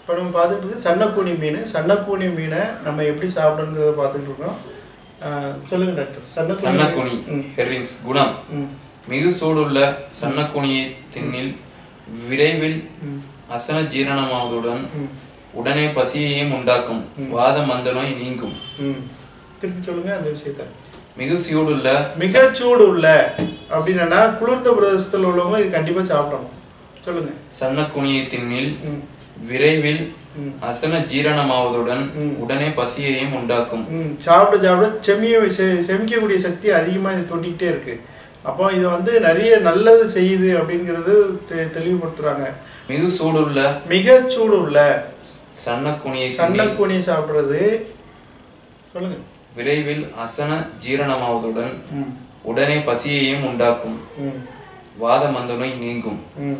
இப்போ நம்ம பார்த்துட்டு இருக்கு சன்னக்கூனி மீன் சன்னக்கூனி மீனை நம்ம எப்படி சாப்பிடணுங்கிறத பார்த்துட்டு இருக்கோம் ஆஹ் சொல்லுங்க டாக்டர் சன்னக்கூனி சன்னக்குனி ம் ஹெர்ரிங்ஸ் குணம் ம் மிகு சூடுள்ள சன்னக்குனியை தின்னில் விரைவில் ம் அசன ஜீரணமாவதுடன் ம் உடனே பசியையும் உண்டாக்கும் வாத மந்த நோய் நீங்கும் ம் திருப்பி சொல்லுங்க அந்த விஷயத்த மிகு சூடுள்ள மிகச்சூடு உள்ள அப்படின்னா குளிர்ந்த பிரதேசத்தில் உள்ளவங்க இது கண்டிப்பாக சாப்பிடணும் சொல்லுங்க சன்னக்குனியை தின்னில் ம் விரைவில் ம் அசன ஜீரணமாவதுடன் ம். உடனே பசியையும் உண்டாக்கும் ம் சாப்பிட சாப்பிட செமிய செ- செமிக்கக்கூடிய சக்தி அதிகமாக இது தொட்டிக்கிட்டே இருக்கு அப்போ இது வந்து நிறைய நல்லது செய்யுது அப்படிங்கிறது தெ தெளிவுபடுத்துறாங்க மிகு சூடுள்ள மிகச்சூடு உள்ள சன்னக்குனியை தின்னில் சன்னக்கூனியை சாப்பிட்றது சொல்லுங்க விரைவில் அசன ஜீரணமாவதுடன் ம் உடனே பசியையும் உண்டாக்கும் ம் வாத மந்த நோய் நீங்கும் ம்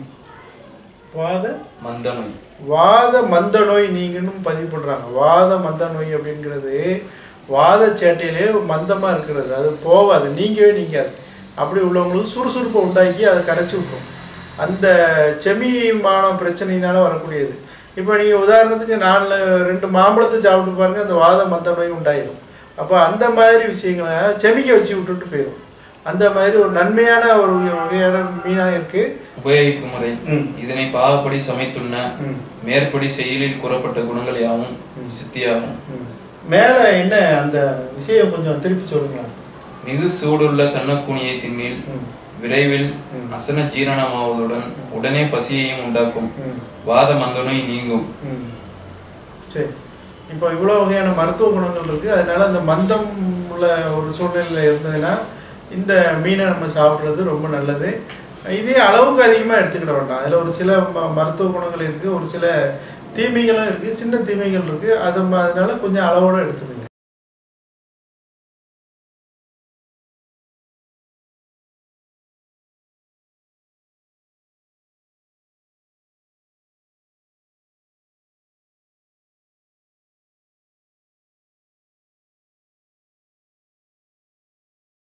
வாத மந்த நோய் வாத மந்த நோய் நீங்கன்னு பதிவு பண்றாங்க வாத மந்த நோய் அப்படிங்கிறது வாத சேட்டையிலே மந்தமாக இருக்கிறது அது போகாது நீங்கவே நீங்காது அப்படி உள்ளவங்களுக்கு சுறுசுறுப்பை உண்டாக்கி அதை கரைச்சி விட்டுரும் அந்த செமிமான பிரச்சனையினால வரக்கூடியது இப்போ நீங்கள் உதாரணத்துக்கு நாலு ரெண்டு மாம்பழத்தை சாப்பிட்டு பாருங்க அந்த வாத மந்த நோய் உண்டாயிரும் அப்போ அந்த மாதிரி விஷயங்களை செமிக்க வச்சு விட்டுட்டு போயிடும் அந்த மாதிரி ஒரு நன்மையான ஒரு வகையான மீனாக இருக்குது உபயோகிக்கும் முறை ம். இதனை பாகப்படி சமைத்துண்ண ம் மேற்படி செயலில் கூறப்பட்ட குணங்கள் யாவும் சித்தியாகும் ம். மேல என்ன அந்த விஷயம் கொஞ்சம் திருப்பி சொல்லுங்களா மிகு சூடுள்ள சன்னக்கூனியை தின்னில் ம். விரைவில் ம். அசன ஜீரணமாவதுடன் உடனே பசியையும் உண்டாக்கும் ம். வாத மந்த நோய் நீங்கும் ம். சரி இப்போ இவ்வளோ வகையான மருத்துவ குணங்கள் இருக்கு அதனால அந்த மந்தம் உள்ள ஒரு சூழ்நிலையில் இருந்ததுன்னா இந்த மீனை நம்ம சாப்பிட்றது ரொம்ப நல்லது இதே அளவுக்கு அதிகமாக எடுத்துக்கிட வேண்டாம் அதில் ஒரு சில ம மருத்துவ குணங்கள் இருக்குது ஒரு சில தீமைகளும் இருக்குது சின்ன தீமைகள் இருக்குது அது ம- அதனால கொஞ்சம் அளவோடு எடுத்துக்கங்க